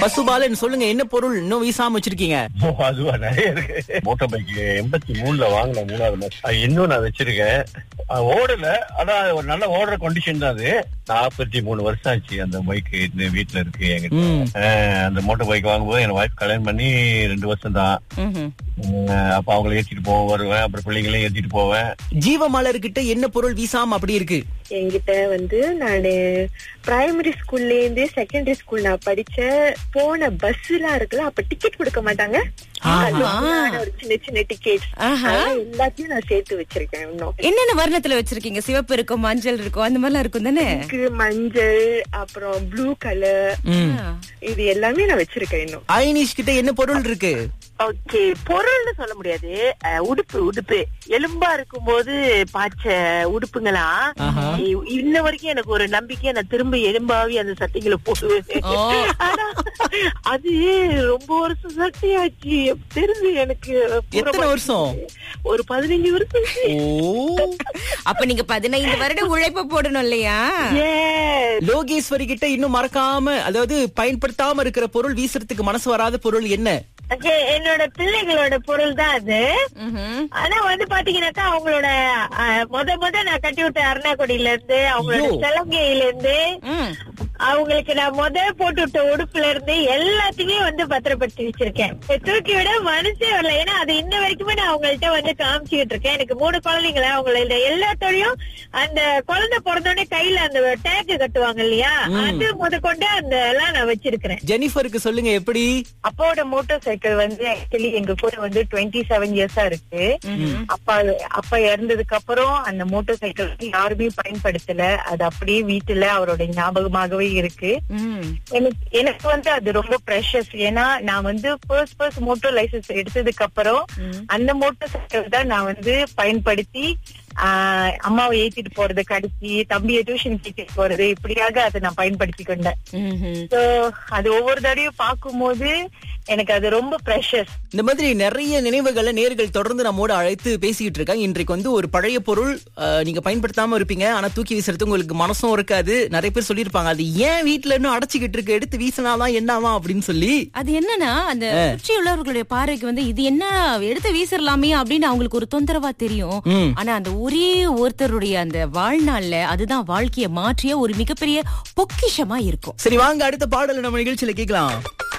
பசுபாலன் சொல்லுங்க என்ன பொருள் இன்னும் வீசாம வச்சிருக்கீங்க ஓ, அதுவா நிறைய இருக்கு மோட்டார் பைக் எண்பத்தி மூணுல வாங்கின மூணாவது மாசம் அது இன்னும் நான் வச்சிருக்கேன் அது ஓடல ஆனா ஒரு நல்ல ஓடுற கண்டிஷன் தான் அது நாற்பத்தி மூணு வருஷம் ஆச்சு அந்த பைக் இந்த வீட்டுல இருக்கு என்கிட்ட ம். அஹ், அந்த மோட்டார் பைக் வாங்கும்போது என் ஒய்ஃப் கல்யாணம் பண்ணி ரெண்டு வருஷம் தான் ம்ஹும். அப்ப அவங்கள ஏத்திட்டு போவேன் வருவேன் அப்புறம் பிள்ளைங்களையும் ஏத்திட்டு போவேன் ஜீவமலர் கிட்ட என்ன பொருள் வீசாம அப்படி இருக்கு என்கிட்ட வந்து நானு பிரைமரி ஸ்கூல்ல இருந்து செகண்டரி ஸ்கூல் நான் படிச்ச போன பஸ் எல்லாம் இருக்குல்ல அப்ப டிக்கெட் கொடுக்க மாட்டாங்க அதுல உண்டான ஒரு சின்ன சின்ன டிக்கெட் ஆஹா. எல்லாத்தையும் நான் சேர்த்து வச்சிருக்கேன் இன்னும் என்னென்ன வர்ணத்துல வச்சிருக்கீங்க சிவப்பு இருக்கும் மஞ்சள் இருக்கும் அந்த மாதிரிலாம் இருக்கும் தானே பிங்க், மஞ்சள் அப்புறம் ப்ளூ கலர் ம். இது எல்லாமே நான் வச்சிருக்கேன் இன்னும் ஐனிஷ் கிட்ட என்ன பொருள் இருக்கு ஓகே பொருள்னு சொல்ல முடியாது அஹ், உடுப்பு உடுப்பு எலும்பா இருக்கும்போது பாய்ச்ச உடுப்புங்களா இ- இன்ன வரைக்கும் எனக்கு ஒரு நம்பிக்கை நான் திரும்ப எலும்பாவி அந்த சட்டைகளை போடுவேன் ஓ. ஆனா அது ரொம்ப வருஷம் சட்டையாச்சு தெரிஞ்சு எனக்கு எத்தனை வருஷம் ஒரு பதினஞ்சு வருஷம் ஓ அப்ப நீங்க பதினைந்து வருடம் உழைப்பு போடணும் இல்லையா Yes. லோகேஸ்வரி கிட்ட இன்னும் மறக்காம அதாவது பயன்படுத்தாம இருக்கிற பொருள் வீசுறதுக்கு மனசு வராத பொருள் என்ன Okay, என்னோட பிள்ளைகளோட பொருள் தான் அது ம்ஹும். ஆனா வந்து பாத்தீங்கன்னாக்கா அவங்களோட அஹ், முத முத நான் கட்டி விட்ட அருணாக்குடியில இருந்து அவங்களோட ஐயோ. சிலங்கையில இருந்து ம். அவங்களுக்கு நான் முத போட்டு விட்ட உடுப்புல இருந்து எல்லாத்தையுமே வந்து பத்திரப்படுத்தி வச்சிருக்கேன் தூக்கி விட மனசே வரல ஏன்னா அது இன்ன வரைக்குமே நான் அவங்கள்ட்ட வந்து காமிச்சுக்கிட்டு இருக்கேன் எனக்கு மூணு குழந்தைங்கள அவங்கள எல்லாத்தோடையும் அந்த குழந்தை பிறந்தோடனே கையில அந்த டேக் கட்டுவாங்க இல்லையா அது முத கொண்டு அந்த எல்லாம் நான் வச்சிருக்கிறேன் ஜெனிஃபருக்கு சொல்லுங்க எப்படி அப்பாவோட மோட்டார் சைக்கிள் வந்து ஆக்சுவலி எங்க கூட வந்து டுவெண்ட்டி செவன் இயர்ஸா இருக்கு அப்பா அப்பா இறந்ததுக்கு அப்புறம் அந்த மோட்டார் சைக்கிள் வந்து யாருமே பயன்படுத்தல அது அப்படியே வீட்டுல அவரோட ஞாபகமாகவே இருக்கு ம். எனக்கு எனக்கு வந்து அது ரொம்ப ப்ரெஷஸ் ஏன்னா நான் வந்து ஃபர்ஸ்ட் ஃபர்ஸ்ட் மோட்டர் லைசன்ஸ் எடுத்ததுக்கு அப்புறம் அந்த மோட்டார் சைக்கிள் தான் நான் வந்து பயன்படுத்தி ஆஹ், அம்மாவை ஏத்திட்டு போறது கடைசி தம்பியை டியூஷன் ஏத்திட்டு போறது இப்படியாக அதை நான் பயன்படுத்தி கொண்டேன் ம்ஹும். So, அது ஒவ்வொரு தடவையும் பார்க்கும்போது எனக்கு அது ரொம்ப ப்ரெஷஸ் இந்த மாதிரி நிறைய நினைவுகளை நேர்கள் தொடர்ந்து நம்மோட அழைத்து பேசிக்கிட்டு இருக்காங்க இன்றைக்கு வந்து ஒரு பழைய பொருள் அஹ், நீங்க பயன்படுத்தாம இருப்பீங்க ஆனா தூக்கி வீசுறது உங்களுக்கு மனசும் இருக்காது நிறைய பேர் சொல்லியிருப்பாங்க அது ஏன் வீட்டுல இன்னும் அடைச்சிக்கிட்டு இருக்கு எடுத்து வீசினாதான் என்னவா அப்படின்னு சொல்லி அது என்னன்னா அந்த சுற்றி உள்ளவர்களுடைய பார்வைக்கு வந்து இது என்ன எடுத்து வீசிடலாமே அப்படின்னு அவங்களுக்கு ஒரு தொந்தரவா தெரியும் ம். ஆனா அந்த ஒரே ஒருத்தருடைய அந்த வாழ்நாள்ல அதுதான் வாழ்க்கைய மாற்றிய ஒரு மிகப்பெரிய பொக்கிஷமா இருக்கும் சரி வாங்க அடுத்த பாடலை நம்ம நிகழ்ச்சியில கேட்கலாம்